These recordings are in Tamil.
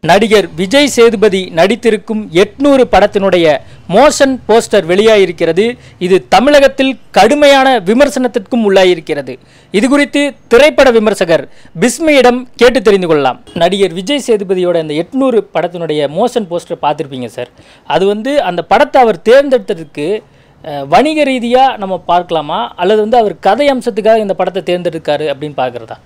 நடிகர் விஜய் சேதுபதி நடித்திருக்கும் எட்நூறு படத்தினுடைய மோஷன் போஸ்டர் வெளியாயிருக்கிறது இது தமிழகத்தில் கடுமையான விமர்சனத்திற்கும் உள்ளாயிருக்கிறது இது குறித்து திரைப்பட விமர்சகர் பிஸ்மியிடம் கேட்டு தெரிந்து கொள்ளலாம் நடிகர் விஜய் சேதுபதியோட அந்த எட்நூறு படத்தினுடைய மோஷன் போஸ்டர் பார்த்துருப்பீங்க சார் அது வந்து அந்த படத்தை அவர் தேர்ந்தெடுத்ததுக்கு அஹ், வணிக ரீதியாக நம்ம பார்க்கலாமா அல்லது வந்து அவர் கதை அம்சத்துக்காக இந்த படத்தை தேர்ந்தெடுக்காரு அப்படின்னு பார்க்குறதா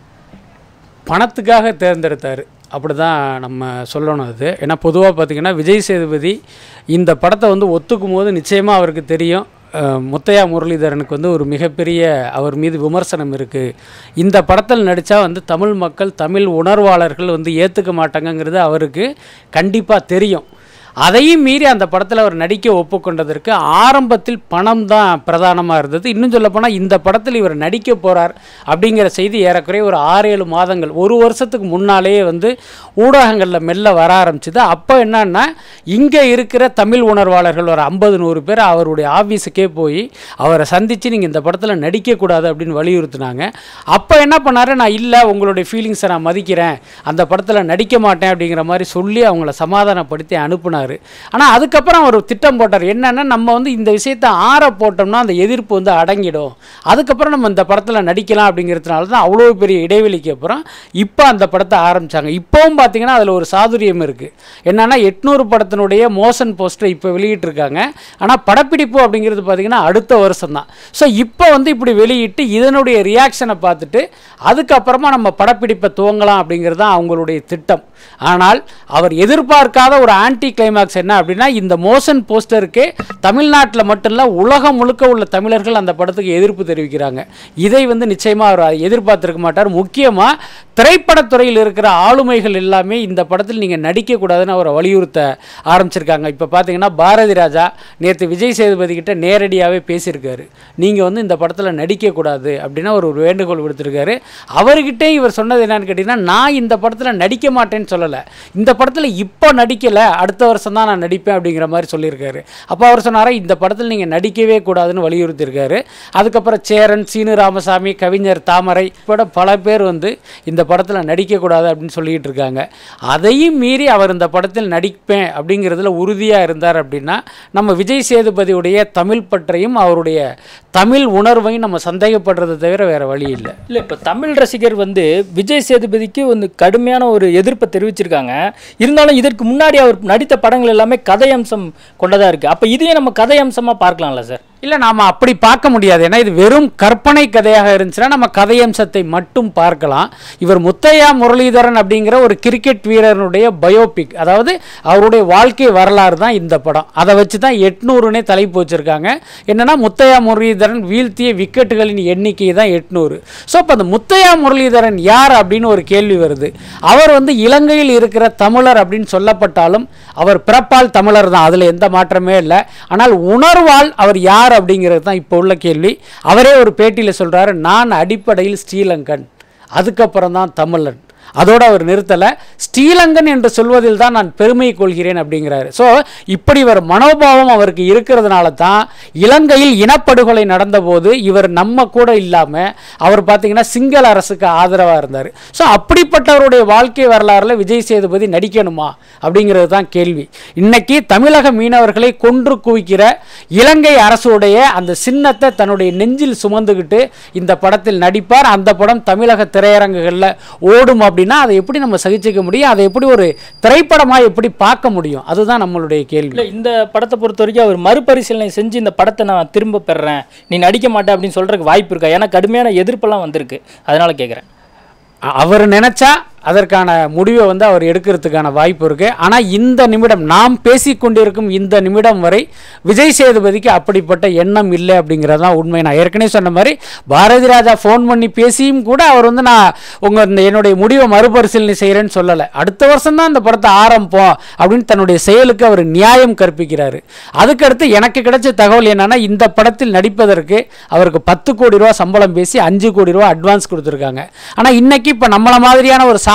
பணத்துக்காக தேர்ந்தெடுத்தார் அப்படி தான் நம்ம சொல்லணும் அது ஏன்னா பொதுவாக பார்த்திங்கன்னா விஜய் சேதுபதி இந்த படத்தை வந்து ஒத்துக்கும் போது நிச்சயமாக அவருக்கு தெரியும் அஹ், முத்தையா முரளிதரனுக்கு வந்து ஒரு மிகப்பெரிய அவர் மீது விமர்சனம் இருக்குது இந்த படத்தில் நடித்தா வந்து தமிழ் மக்கள் தமிழ் உணர்வாளர்கள் வந்து ஏற்றுக்க மாட்டாங்கங்கிறது அவருக்கு கண்டிப்பாக தெரியும் அதையும் மீறி அந்த படத்தில் அவர் நடிக்க ஒப்புக்கொண்டதற்கு ஆரம்பத்தில் பணம் தான் பிரதானமாக இருந்தது இன்னும் சொல்லப்போனால் இந்த படத்தில் இவர் நடிக்க போகிறார் அப்படிங்கிற செய்தி ஏறக்குறைய ஒரு ஆறு ஏழு மாதங்கள் ஒரு வருஷத்துக்கு முன்னாலேயே வந்து ஊடகங்களில் மெல்ல வர ஆரம்பிச்சுது அப்போ என்னன்னா இங்கே இருக்கிற தமிழ் உணர்வாளர்கள் ஒரு ஐம்பது நூறு பேர் அவருடைய ஆஃபீஸுக்கே போய் அவரை சந்தித்து நீங்கள் இந்த படத்தில் நடிக்கக்கூடாது அப்படின்னு வலியுறுத்தினாங்க அப்போ என்ன பண்ணாரு நான் இல்லை உங்களுடைய ஃபீலிங்ஸை நான் மதிக்கிறேன் அந்த படத்தில் நடிக்க மாட்டேன் அப்படிங்கிற மாதிரி சொல்லி அவங்கள சமாதானப்படுத்தி அனுப்புனார் ஆனால் அதுக்கப்புறம் அவர் திட்டம் போட்டார் என்னன்னா நம்ம வந்து இந்த விஷயத்தை ஆற போட்டோம்னா அந்த எதிர்ப்பு வந்து அடங்கிடும் அதுக்கப்புறம் நம்ம இந்த படத்தில் நடிக்கலாம் அப்படிங்கிறதுனால தான் அவ்வளோ பெரிய இடைவெளிக்கு அப்புறம் இப்போ அந்த படத்தை ஆரம்பித்தாங்க இப்போவும் பார்த்தீங்கன்னா அதில் ஒரு சாதுரியம் இருக்குது என்னன்னா எட்நூறு படத்தினுடைய மோஷன் போஸ்டர் இப்போ வெளியிட்டிருக்காங்க ஆனால் படப்பிடிப்பு அப்படிங்கிறது பார்த்தீங்கன்னா அடுத்த வருஷம் தான் ஸோ இப்போ வந்து இப்படி வெளியிட்டு இதனுடைய ரியாக்ஷனை பார்த்துட்டு அதுக்கப்புறமா நம்ம படப்பிடிப்பை துவங்கலாம் அப்படிங்கிறது தான் அவங்களுடைய திட்டம் ஆனால் அவர் எதிர்பார்க்காத ஒரு ஆன்டி கிளைமாக்ஸ் என்ன அப்படின்னா இந்த மோஷன் போஸ்டருக்கு தமிழ்நாட்டில் மட்டும் இல்லை உலகம் முழுக்க உள்ள தமிழர்கள் அந்த படத்துக்கு எதிர்ப்பு தெரிவிக்கிறாங்க இதை வந்து நிச்சயமாக அவர் எதிர்பார்த்திருக்க மாட்டார் முக்கியமாக திரைப்படத்துறையில் இருக்கிற ஆளுமைகள் எல்லாமே இந்த படத்தில் நீங்கள் நடிக்கக்கூடாதுன்னு அவரை வலியுறுத்த ஆரம்பிச்சிருக்காங்க இப்போ பார்த்தீங்கன்னா பாரதி ராஜா நேற்று விஜய் சேதுபதி கிட்ட நேரடியாகவே பேசியிருக்காரு நீங்கள் வந்து இந்த படத்தில் நடிக்கக்கூடாது அப்படின்னு அவர் ஒரு வேண்டுகோள் விடுத்திருக்காரு அவர்கிட்டே இவர் சொன்னது என்னன்னு கேட்டிங்கன்னா நான் இந்த படத்தில் நடிக்க மாட்டேன்னு சொல்லலை இந்த படத்தில் இப்போ நடிக்கலை அடுத்த வருஷம் தான் நான் நடிப்பேன் அப்படிங்கிற மாதிரி சொல்லியிருக்காரு அப்போ அவர் சொன்னாரா இந்த படத்தில் நீங்கள் நடிக்கவே கூடாதுன்னு வலியுறுத்தியிருக்காரு அதுக்கப்புறம் சேரன் சீனு ராமசாமி கவிஞர் தாமரை கூட பல பேர் வந்து இந்த படத்தில் நடிக்கக்கூடாது அப்படின்னு சொல்லிக்கிட்டு இருக்காங்க அதையும் மீறி அவர் இந்த படத்தில் நடிப்பேன் அப்படிங்கிறதுல உறுதியாக இருந்தார் அப்படின்னா நம்ம விஜய் சேதுபதியுடைய தமிழ் பற்றையும் அவருடைய தமிழ் உணர்வையும் நம்ம சந்தேகப்படுறதை தவிர வேறு வழி இல்லை இல்லை இப்போ தமிழ் ரசிகர் வந்து விஜய் சேதுபதிக்கு வந்து கடுமையான ஒரு எதிர்ப்பை தெரிவிச்சிருக்காங்க இருந்தாலும் இதற்கு முன்னாடி அவர் நடித்த படங்கள் எல்லாமே கதை அம்சம் கொண்டதாக இருக்குது அப்போ இதையும் நம்ம கதை அம்சமாக பார்க்கலாம்ல சார் இல்லை நாம் அப்படி பார்க்க முடியாது ஏன்னா இது வெறும் கற்பனை கதையாக இருந்துச்சுன்னா நம்ம கதையம்சத்தை மட்டும் பார்க்கலாம் இவர் முத்தையா முரளிதரன் அப்படிங்கிற ஒரு கிரிக்கெட் வீரனுடைய பயோபிக் அதாவது அவருடைய வாழ்க்கை வரலாறு தான் இந்த படம் அதை வச்சு தான் எட்நூறுனே தலைப்பு வச்சுருக்காங்க என்னன்னா முத்தையா முரளிதரன் வீழ்த்திய விக்கெட்டுகளின் எண்ணிக்கை தான் எட்நூறு ஸோ அப்போ அந்த முத்தையா முரளிதரன் யார் அப்படின்னு ஒரு கேள்வி வருது அவர் வந்து இலங்கையில் இருக்கிற தமிழர் அப்படின்னு சொல்லப்பட்டாலும் அவர் பிறப்பால் தமிழர் தான் அதில் எந்த மாற்றமே இல்லை ஆனால் உணர்வால் அவர் யார் அப்படிங்கிறது தான் இப்போ உள்ள கேள்வி அவரே ஒரு பேட்டியில் சொல்கிறாரு நான் அடிப்படையில் ஸ்ரீலங்கன் அதுக்கப்புறம் தான் தமிழன் அதோடு அவர் நிறுத்தலை ஸ்ரீலங்கன் என்று சொல்வதில் தான் நான் பெருமை கொள்கிறேன் அப்படிங்கிறாரு ஸோ இப்படி ஒரு மனோபாவம் அவருக்கு இருக்கிறதுனால தான் இலங்கையில் இனப்படுகொலை நடந்தபோது இவர் நம்ம கூட இல்லாமல் அவர் பார்த்தீங்கன்னா சிங்கள அரசுக்கு ஆதரவாக இருந்தார் ஸோ அப்படிப்பட்டவருடைய வாழ்க்கை வரலாறுல விஜய் சேதுபதி நடிக்கணுமா அப்படிங்கிறது தான் கேள்வி இன்னைக்கு தமிழக மீனவர்களை கொன்று குவிக்கிற இலங்கை அரசுடைய அந்த சின்னத்தை தன்னுடைய நெஞ்சில் சுமந்துக்கிட்டு இந்த படத்தில் நடிப்பார் அந்த படம் தமிழக திரையரங்குகளில் ஓடும் அப்படின்னா அதை எப்படி நம்ம சகிச்சுக்க முடியும் அதை எப்படி ஒரு திரைப்படமாக எப்படி பார்க்க முடியும் அதுதான் நம்மளுடைய கேள்வி இல்லை இந்த படத்தை பொறுத்த வரைக்கும் அவர் மறுபரிசீலனை செஞ்சு இந்த படத்தை நான் திரும்ப பெறேன் நீ நடிக்க மாட்டே அப்படின்னு சொல்கிறதுக்கு வாய்ப்பு இருக்கா ஏன்னா கடுமையான எதிர்ப்பெல்லாம் வந்திருக்கு அதனால கேட்குறேன் அ- அவர் நினைச்சா அதற்கான முடிவை வந்து அவர் எடுக்கிறதுக்கான வாய்ப்பு இருக்கு ஆனால் இந்த நிமிடம் நாம் பேசிக்கொண்டிருக்கும் இந்த நிமிடம் வரை விஜய் சேதுபதிக்கு அப்படிப்பட்ட எண்ணம் இல்லை அப்படிங்கிறது தான் உண்மை நான் ஏற்கனவே சொன்ன மாதிரி பாரதி ராஜா ஃபோன் பண்ணி பேசியும் கூட அவர் வந்து நான் உங்கள் இந்த என்னுடைய முடிவை மறுபரிசீலனை செய்கிறேன்னு சொல்லலை அடுத்த வருஷம் தான் இந்த படத்தை ஆரம்பிப்போம் அப்படின்னு தன்னுடைய செயலுக்கு அவர் நியாயம் கற்பிக்கிறாரு அதுக்கடுத்து எனக்கு கிடைச்ச தகவல் என்னன்னா இந்த படத்தில் நடிப்பதற்கு அவருக்கு பத்து கோடி ரூபா சம்பளம் பேசி அஞ்சு கோடி ரூபா அட்வான்ஸ் கொடுத்துருக்காங்க ஆனால் இன்னைக்கு இப்போ நம்மளை மாதிரியான ஒரு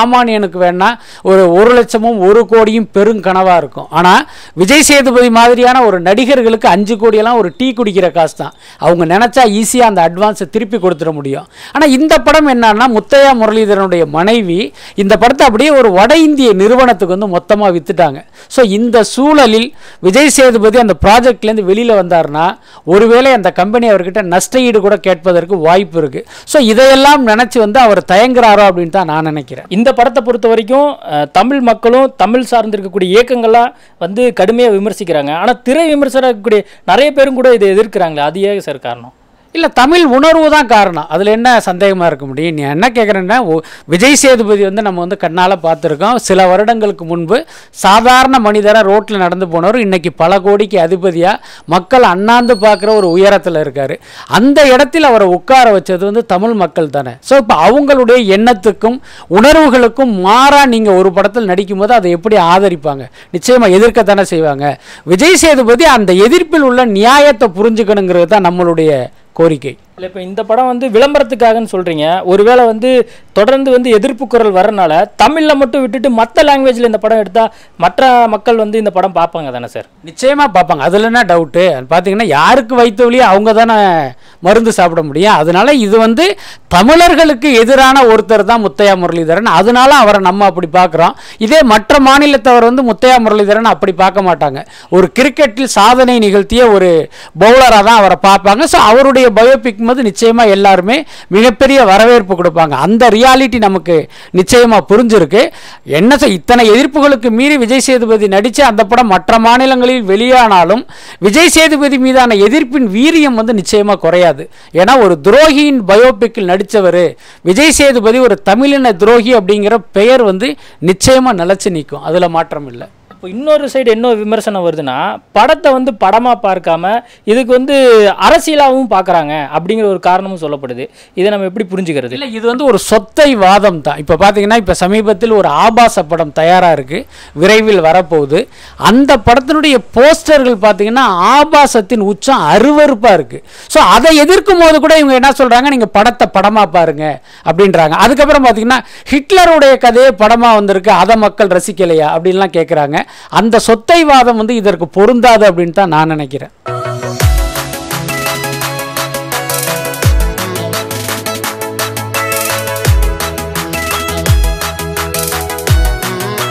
சாமானியனுக்கு வேணா ஒரு ஒரு லட்சமும் ஒரு கோடியும் பெருங்கனவாக இருக்கும் ஆனால் விஜய் சேதுபதி மாதிரியான ஒரு நடிகர்களுக்கு அஞ்சு கோடியெல்லாம் ஒரு டீ குடிக்கிற காசு தான் அவங்க நினச்சா ஈஸியாக அந்த அட்வான்ஸை திருப்பி கொடுத்துட முடியும் ஆனால் இந்த படம் என்னன்னா முத்தையா முரளிதரனுடைய மனைவி இந்த படத்தை அப்படியே ஒரு வட இந்திய நிறுவனத்துக்கு வந்து மொத்தமாக வித்துட்டாங்க ஸோ இந்த சூழலில் விஜய் சேதுபதி அந்த ப்ராஜெக்ட்லேருந்து வெளியில் வந்தார்னா ஒருவேளை அந்த கம்பெனி அவர்கிட்ட நஷ்ட ஈடு கூட கேட்பதற்கு வாய்ப்பு இருக்குது ஸோ இதையெல்லாம் நினச்சி வந்து அவர் தயங்குறாரோ அப்படின்னு தான் நான் நினைக்கிறேன் இந்த படத்தை பொறுத்த வரைக்கும் அஹ், தமிழ் மக்களும் தமிழ் சார்ந்திருக்கக்கூடிய இயக்கங்கள்லாம் வந்து கடுமையாக விமர்சிக்கிறாங்க ஆனால் திரை விமர்சனம் இருக்கக்கூடிய நிறைய பேரும் கூட இதை எதிர்க்கிறாங்களே அது ஏன் சார் காரணம் இல்லை தமிழ் உணர்வு தான் காரணம் அதில் என்ன சந்தேகமாக இருக்க முடியும் நீ என்ன கேட்குறேன்னா விஜய் சேதுபதி வந்து நம்ம வந்து கண்ணால் பார்த்துருக்கோம் சில வருடங்களுக்கு முன்பு சாதாரண மனிதராக ரோட்டில் நடந்து போனவர் இன்னைக்கு பல கோடிக்கு அதிபதியாக மக்கள் அண்ணாந்து பார்க்குற ஒரு உயரத்தில் இருக்கார் அந்த இடத்தில் அவரை உட்கார வச்சது வந்து தமிழ் மக்கள் தானே ஸோ இப்போ அவங்களுடைய எண்ணத்துக்கும் உணர்வுகளுக்கும் மாறாக நீங்கள் ஒரு படத்தில் நடிக்கும்போது அதை எப்படி ஆதரிப்பாங்க நிச்சயமாக எதிர்க்கத்தானே செய்வாங்க விஜய் சேதுபதி அந்த எதிர்ப்பில் உள்ள நியாயத்தை புரிஞ்சுக்கணுங்கிறது தான் நம்மளுடைய கோரிக்கை இல்லை இப்போ இந்த படம் வந்து விளம்பரத்துக்காகன்னு சொல்கிறீங்க ஒருவேளை வந்து தொடர்ந்து வந்து எதிர்ப்பு குரல் வரனால தமிழில் மட்டும் விட்டுட்டு மற்ற லாங்குவேஜில் இந்த படம் எடுத்தால் மற்ற மக்கள் வந்து இந்த படம் பார்ப்பாங்க தானே சார் நிச்சயமாக பார்ப்பாங்க அதில் என்ன டவுட்டு பார்த்தீங்கன்னா யாருக்கு வைத்த வழியோ அவங்க தானே மருந்து சாப்பிட முடியும் அதனால இது வந்து தமிழர்களுக்கு எதிரான ஒருத்தர் தான் முத்தையா முரளிதரன் அதனால அவரை நம்ம அப்படி பார்க்குறோம் இதே மற்ற மாநிலத்தவர் வந்து முத்தையா முரளிதரன் அப்படி பார்க்க மாட்டாங்க ஒரு கிரிக்கெட்டில் சாதனை நிகழ்த்திய ஒரு பவுலராக தான் அவரை பார்ப்பாங்க ஸோ அவருடைய பயோபிக் போது நிச்சயமாக எல்லாருமே மிகப்பெரிய வரவேற்பு கொடுப்பாங்க அந்த ரியாலிட்டி நமக்கு நிச்சயமாக புரிஞ்சிருக்கு என்ன சொ- இத்தனை எதிர்ப்புகளுக்கு மீறி விஜய் சேதுபதி நடித்த அந்த படம் மற்ற மாநிலங்களில் வெளியானாலும் விஜய் சேதுபதி மீதான எதிர்ப்பின் வீரியம் வந்து நிச்சயமாக குறையாது ஏன்னா ஒரு துரோகியின் பயோபிக்கில் நடித்தவர் விஜய் சேதுபதி ஒரு தமிழின துரோகி அப்படிங்கிற பெயர் வந்து நிச்சயமாக நிலச்சி நிற்கும் அதில் மாற்றம் இல்லை இப்போ இன்னொரு சைடு என்ன விமர்சனம் வருதுன்னா படத்தை வந்து படமாக பார்க்காம இதுக்கு வந்து அரசியலாகவும் பார்க்குறாங்க அப்படிங்கிற ஒரு காரணமும் சொல்லப்படுது இதை நம்ம எப்படி புரிஞ்சுக்கிறது இல்லை இது வந்து ஒரு சொத்தை வாதம் தான் இப்போ பார்த்தீங்கன்னா இப்போ சமீபத்தில் ஒரு ஆபாச படம் தயாராக இருக்குது விரைவில் வரப்போகுது அந்த படத்தினுடைய போஸ்டர்கள் பார்த்தீங்கன்னா ஆபாசத்தின் உச்சம் அருவருப்பாக இருக்குது ஸோ அதை எதிர்க்கும் போது கூட இவங்க என்ன சொல்கிறாங்க நீங்கள் படத்தை படமாக பாருங்க அப்படின்றாங்க அதுக்கப்புறம் பார்த்தீங்கன்னா ஹிட்லருடைய கதையே படமாக வந்திருக்கு அதை மக்கள் ரசிக்கலையா அப்படின்லாம் கேட்குறாங்க அந்த சொத்தை வாதம் வந்து இதற்கு பொருந்தாது அப்படின்னு தான் நான் நினைக்கிறேன்